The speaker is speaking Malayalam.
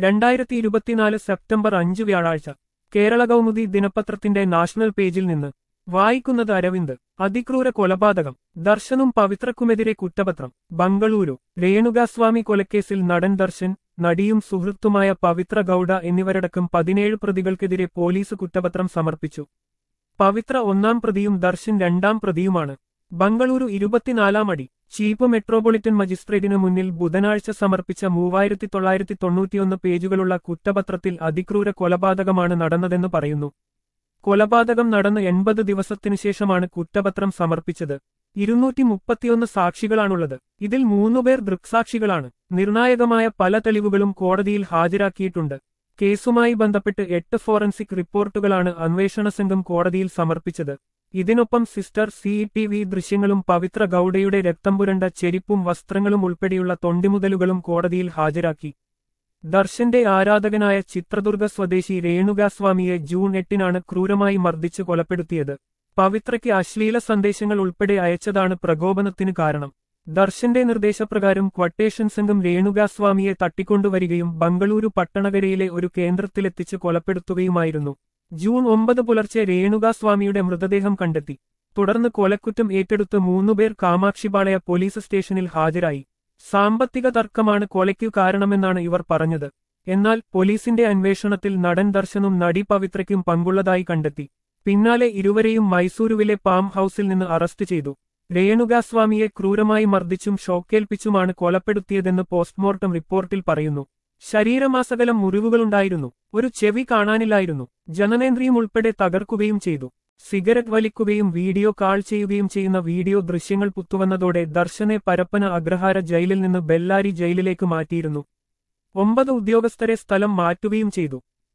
രണ്ടായിരത്തി ഇരുപത്തിനാല് സെപ്റ്റംബർ അഞ്ച് വ്യാഴാഴ്ച കേരള കൗമുദി ദിനപത്രത്തിന്റെ നാഷണൽ പേജിൽ നിന്ന് വായിക്കുന്നത് അരവിന്ദ് അതിക്രൂര കൊലപാതകം ദർശനും പവിത്രക്കുമെതിരെ കുറ്റപത്രം ബംഗളൂരു രേണുകാസ്വാമി കൊലക്കേസിൽ നടൻ ദർശൻ നടിയും സുഹൃത്തുമായ പവിത്ര ഗൌഡ എന്നിവരടക്കം പതിനേഴ് പ്രതികൾക്കെതിരെ പോലീസ് കുറ്റപത്രം സമർപ്പിച്ചു പവിത്ര ഒന്നാം പ്രതിയും ദർശൻ രണ്ടാം പ്രതിയുമാണ് ബംഗളൂരു ഇരുപത്തിനാലാം അടി ചീഫ് മെട്രോപൊളിറ്റൻ മജിസ്ട്രേറ്റിനു മുന്നിൽ ബുധനാഴ്ച സമർപ്പിച്ച മൂവായിരത്തി തൊള്ളായിരത്തി തൊണ്ണൂറ്റിയൊന്ന് പേജുകളുള്ള കുറ്റപത്രത്തിൽ അതിക്രൂര കൊലപാതകമാണ് നടന്നതെന്ന് പറയുന്നു കൊലപാതകം നടന്ന് എൺപത് ദിവസത്തിനു ശേഷമാണ് കുറ്റപത്രം സമർപ്പിച്ചത് ഇരുന്നൂറ്റി മുപ്പത്തിയൊന്ന് സാക്ഷികളാണുള്ളത് ഇതിൽ മൂന്നുപേർ ദൃക്സാക്ഷികളാണ് നിർണായകമായ പല തെളിവുകളും കോടതിയിൽ ഹാജരാക്കിയിട്ടുണ്ട് കേസുമായി ബന്ധപ്പെട്ട് എട്ട് ഫോറൻസിക് റിപ്പോർട്ടുകളാണ് അന്വേഷണ സംഘം കോടതിയിൽ സമർപ്പിച്ചത് ഇതിനൊപ്പം സിസ്റ്റർ സി ടി വി ദൃശ്യങ്ങളും പവിത്ര ഗൌഡയുടെ രക്തം പുരണ്ട ചെരിപ്പും വസ്ത്രങ്ങളും ഉൾപ്പെടെയുള്ള തൊണ്ടിമുതലുകളും കോടതിയിൽ ഹാജരാക്കി ദർശന്റെ ആരാധകനായ ചിത്രദുർഗ സ്വദേശി രേണുകാസ്വാമിയെ ജൂൺ എട്ടിനാണ് ക്രൂരമായി മർദ്ദിച്ച് കൊലപ്പെടുത്തിയത് പവിത്രയ്ക്ക് അശ്ലീല സന്ദേശങ്ങൾ ഉൾപ്പെടെ അയച്ചതാണ് പ്രകോപനത്തിന് കാരണം ദർശന്റെ നിർദ്ദേശപ്രകാരം ക്വട്ടേഷൻ സംഘം രേണുകാസ്വാമിയെ തട്ടിക്കൊണ്ടുവരികയും ബംഗളൂരു പട്ടണകരയിലെ ഒരു കേന്ദ്രത്തിലെത്തിച്ച് കൊലപ്പെടുത്തുകയുമായിരുന്നു ജൂൺ ഒമ്പത് പുലർച്ചെ രേണുകാസ്വാമിയുടെ മൃതദേഹം കണ്ടെത്തി തുടർന്ന് കൊലക്കുറ്റം ഏറ്റെടുത്ത് മൂന്നുപേർ കാമാക്ഷിപാളയ പോലീസ് സ്റ്റേഷനിൽ ഹാജരായി സാമ്പത്തിക തർക്കമാണ് കൊലയ്ക്കു കാരണമെന്നാണ് ഇവർ പറഞ്ഞത് എന്നാൽ പോലീസിന്റെ അന്വേഷണത്തിൽ നടൻ ദർശനും നടി പവിത്രയ്ക്കും പങ്കുള്ളതായി കണ്ടെത്തി പിന്നാലെ ഇരുവരെയും മൈസൂരുവിലെ പാം ഹൌസിൽ നിന്ന് അറസ്റ്റ് ചെയ്തു രേണുകാസ്വാമിയെ ക്രൂരമായി മർദ്ദിച്ചും ഷോക്കേൽപ്പിച്ചുമാണ് കൊലപ്പെടുത്തിയതെന്ന് പോസ്റ്റ്മോർട്ടം റിപ്പോർട്ടിൽ പറയുന്നു ശരീരമാസകലം മുറിവുകളുണ്ടായിരുന്നു ഒരു ചെവി കാണാനില്ലായിരുന്നു ജനനേന്ദ്രിയം ഉൾപ്പെടെ തകർക്കുകയും ചെയ്തു സിഗരറ്റ് വലിക്കുകയും വീഡിയോ കാൾ ചെയ്യുകയും ചെയ്യുന്ന വീഡിയോ ദൃശ്യങ്ങൾ പുത്തുവന്നതോടെ ദർശനെ പരപ്പന അഗ്രഹാര ജയിലിൽ നിന്ന് ബെല്ലാരി ജയിലിലേക്ക് മാറ്റിയിരുന്നു ഒമ്പത് ഉദ്യോഗസ്ഥരെ സ്ഥലം മാറ്റുകയും ചെയ്തു